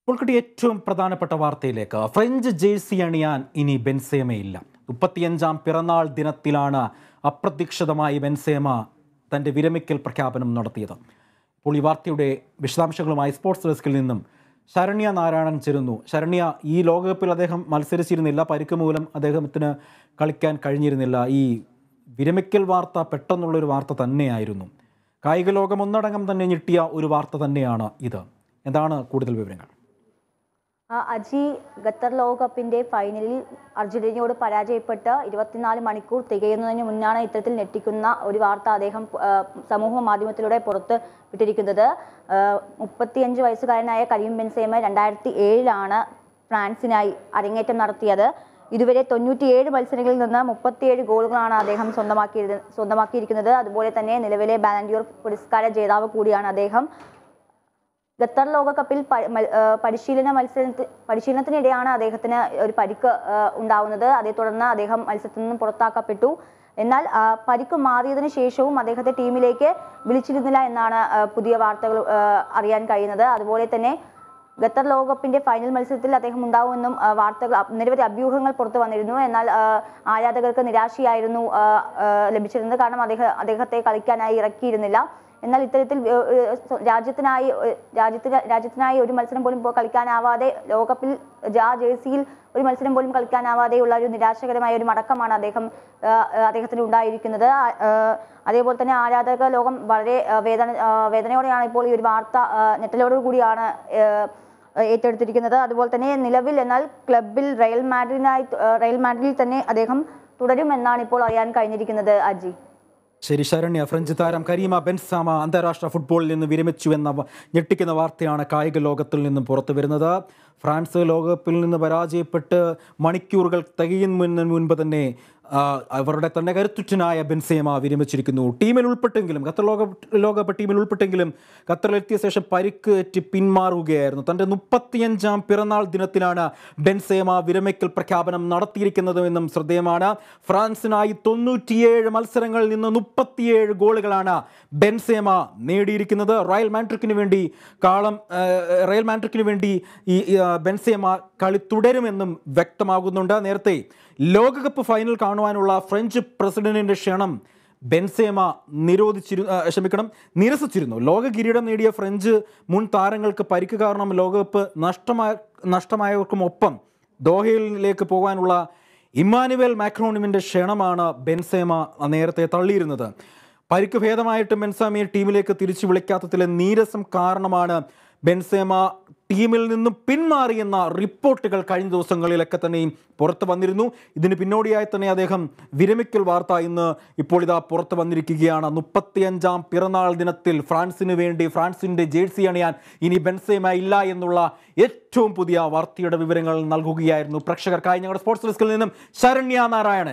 ഉൾക്കട്ടി ഏറ്റവും പ്രധാനപ്പെട്ട വാർത്തയിലേക്ക് ഫ്രഞ്ച് ജേഴ്സി അണിയാൻ ഇനി ബെൻസേമയില്ല മുപ്പത്തിയഞ്ചാം പിറന്നാൾ ദിനത്തിലാണ് അപ്രതീക്ഷിതമായി ബെൻസേമ തൻ്റെ വിരമിക്കൽ പ്രഖ്യാപനം നടത്തിയത് ഇപ്പോൾ ഈ വാർത്തയുടെ വിശദാംശങ്ങളുമായി സ്പോർട്സ് ഡെസ്കിൽ നിന്നും ശരണ്യ നാരായണൻ ചേരുന്നു ശരണ്യ ഈ ലോകകപ്പിൽ അദ്ദേഹം മത്സരിച്ചിരുന്നില്ല പരിക്ക് മൂലം അദ്ദേഹത്തിന് കളിക്കാൻ കഴിഞ്ഞിരുന്നില്ല ഈ വിരമിക്കൽ വാർത്ത പെട്ടെന്നുള്ളൊരു വാർത്ത തന്നെയായിരുന്നു കായിക ലോകം ഒന്നടങ്കം തന്നെ ഞെട്ടിയ ഒരു വാർത്ത തന്നെയാണ് ഇത് എന്താണ് കൂടുതൽ വിവരങ്ങൾ ആ, അജി ഖത്തർ ലോകകപ്പിന്റെ ഫൈനലിൽ അർജന്റീനയോട് പരാജയപ്പെട്ട് ഇരുപത്തിനാല് മണിക്കൂർ തികയുന്നതിന് മുന്നാണ് ഇത്തരത്തിൽ ഞെട്ടിക്കുന്ന ഒരു വാർത്ത അദ്ദേഹം ആ, സമൂഹ മാധ്യമത്തിലൂടെ പുറത്ത് വിട്ടിരിക്കുന്നത് ആ, മുപ്പത്തിയഞ്ച് വയസ്സുകാരനായ കരീം ബെൻസേമ രണ്ടായിരത്തി ഏഴിലാണ് ഫ്രാൻസിനായി അരങ്ങേറ്റം നടത്തിയത് ഇതുവരെ തൊണ്ണൂറ്റിയേഴ് മത്സരങ്ങളിൽ നിന്ന് മുപ്പത്തിയേഴ് ഗോളുകളാണ് അദ്ദേഹം സ്വന്തമാക്കിയത് സ്വന്തമാക്കിയിരിക്കുന്നത് അതുപോലെ തന്നെ നിലവിലെ ബാലൻഡിയോർ പുരസ്കാര ജേതാവ് കൂടിയാണ് അദ്ദേഹം ഖത്തർ ലോകകപ്പിൽ പ- മ- ആ, പരിശീലന മത്സരത്തിൽ പരിശീലനത്തിനിടെയാണ് അദ്ദേഹത്തിന് ഒരു പരിക്ക് ആ, ഉണ്ടാവുന്നത് അതേ തുടർന്ന് അദ്ദേഹം മത്സരത്തിൽ നിന്നും പുറത്താക്കപ്പെട്ടു എന്നാൽ ആ, പരിക്ക് മാറിയതിനു ശേഷവും അദ്ദേഹത്തെ ടീമിലേക്ക് വിളിച്ചിരുന്നില്ല എന്നാണ് ആ, പുതിയ വാർത്തകൾ ആ, അറിയാൻ കഴിയുന്നത് അതുപോലെ തന്നെ ഖത്തർ ലോകകപ്പിന്റെ ഫൈനൽ മത്സരത്തിൽ അദ്ദേഹം ഉണ്ടാവുമെന്നും ആ, വാർത്തകൾ അ- നിരവധി അഭ്യൂഹങ്ങൾ പുറത്തു വന്നിരുന്നു എന്നാൽ ആ, ആരാധകർക്ക് നിരാശയായിരുന്നു ആ, ആ, ലഭിച്ചിരുന്നത് കാരണം അദ്ദേഹം അദ്ദേഹത്തെ കളിക്കാനായി ഇറക്കിയിരുന്നില്ല എന്നാൽ ഇത്തരത്തിൽ ഏഹ്, ഏഹ്, സ്വ- രാജ്യത്തിനായി ഏഹ്, രാജ്യത്തിന് രാജ്യത്തിനായി ഒരു മത്സരം പോലും പോ- കളിക്കാനാവാതെ ലോകകപ്പിൽ ആ ജേഴ്സിയിൽ ഒരു മത്സരം പോലും കളിക്കാനാവാതെയുള്ള ഒരു നിരാശകരമായ ഒരു മടക്കമാണ് അദ്ദേഹം ആഹ്, ആഹ്, അദ്ദേഹത്തിന് ഉണ്ടായിരിക്കുന്നത് ആ- ആഹ്, അതേപോലെ തന്നെ ആരാധക ലോകം വളരെ ആഹ്, വേദന ആഹ്, വേദനയോടെയാണ് ഇപ്പോൾ ഈ ഒരു വാർത്ത ആഹ്, ഞെട്ടലോടു കൂടിയാണ് ഏഹ്, ഏറ്റെടുത്തിരിക്കുന്നത് അതുപോലെ തന്നെ നിലവിൽ എന്നാൽ ക്ലബിൽ റയൽ മാഡ്രിഡിനായി ആഹ്, റയൽ മാഡ്രിഡിൽ തന്നെ അദ്ദേഹം തുടരുമെന്നാണ് ഇപ്പോൾ അറിയാൻ കഴിഞ്ഞിരിക്കുന്നത് അജി ശരി ശരണ്യ ഫ്രഞ്ച് താരം കരീമ ബെൻസാമ അന്താരാഷ്ട്ര ഫുട്ബോളിൽ നിന്ന് വിരമിച്ചു എന്ന വ- ഞെട്ടിക്കുന്ന വാർത്തയാണ് കായിക ലോകത്തിൽ നിന്നും പുറത്തു വരുന്നത് ഫ്രാൻസ് ലോകകപ്പിൽ നിന്ന് പരാജയപ്പെട്ട് മണിക്കൂറുകൾ തികയുന്നതിന് മുൻപ് തന്നെ ആ, അവരുടെ തന്നെ കരുത്തുറ്റനായ ബെൻസേമ വിരമിച്ചിരിക്കുന്നു ടീമിൽ ഉൾപ്പെട്ടെങ്കിലും ഖത്തർ ലോക ലോകകപ്പ് ടീമിൽ ഉൾപ്പെട്ടെങ്കിലും ഖത്തറിലെത്തിയ ശേഷം പരിക്ക് ഏറ്റ് പിന്മാറുകയായിരുന്നു തൻ്റെ മുപ്പത്തിയഞ്ചാം പിറന്നാൾ ദിനത്തിലാണ് ബെൻസേമ വിരമിക്കൽ പ്രഖ്യാപനം നടത്തിയിരിക്കുന്നതെന്നും ശ്രദ്ധേയമാണ് ഫ്രാൻസിനായി തൊണ്ണൂറ്റിയേഴ് മത്സരങ്ങളിൽ നിന്ന് മുപ്പത്തിയേഴ് ഗോളുകളാണ് ബെൻസേമ നേടിയിരിക്കുന്നത് റയൽ മാൻട്രിക്കിന് വേണ്ടി കാളം ആ, റയൽ മാൻട്രിക്കിന് വേണ്ടി ഈ ഈ, ആ, ബെൻസേമ കളി തുടരുമെന്നും വ്യക്തമാകുന്നുണ്ട് നേരത്തെ ലോകകപ്പ് ഫൈനൽ കാണുവാനുള്ള ഫ്രഞ്ച് പ്രസിഡന്റിന്റെ ക്ഷണം ബെൻസേമ നിരോധിച്ചിരു ആ, ക്ഷമിക്കണം നിരസിച്ചിരുന്നു ലോക കിരീടം നേടിയ ഫ്രഞ്ച് മുൻ താരങ്ങൾക്ക് പരിക്ക് കാരണം ലോകകപ്പ് നഷ്ടമായ നഷ്ടമായവർക്കുമൊപ്പം ദോഹയിലേക്ക് പോകാനുള്ള ഇമ്മാനുവൽ മാക്രോണിമിൻ്റെ ക്ഷണമാണ് ബെൻസേമ നേരത്തെ തള്ളിയിരുന്നത് പരിക്ക് ഭേദമായിട്ട് ബെൻസാമയെ ടീമിലേക്ക് തിരിച്ചു വിളിക്കാത്തതിലെ നീരസം കാരണമാണ് ബെൻസേമ ടീമിൽ നിന്നും പിന്മാറിയെന്ന റിപ്പോർട്ടുകൾ കഴിഞ്ഞ ദിവസങ്ങളിലൊക്കെ തന്നെയും പുറത്ത് വന്നിരുന്നു ഇതിന് പിന്നോടിയായി തന്നെ അദ്ദേഹം വിരമിക്കൽ വാർത്ത ഇന്ന് ഇപ്പോൾ ഇതാ പുറത്ത് വന്നിരിക്കുകയാണ് മുപ്പത്തിയഞ്ചാം പിറന്നാൾ ദിനത്തിൽ ഫ്രാൻസിന് വേണ്ടി ഫ്രാൻസിന്റെ ജേഴ്സി അണിയാൻ ഇനി ബെൻസേമ ഇല്ല എന്നുള്ള ഏറ്റവും പുതിയ വാർത്തയുടെ വിവരങ്ങൾ നൽകുകയായിരുന്നു പ്രേക്ഷകർക്കായി ഞങ്ങളുടെ സ്പോർട്സ് ഡെസ്കിൽ നിന്നും ശരണ്യ നാരായണൻ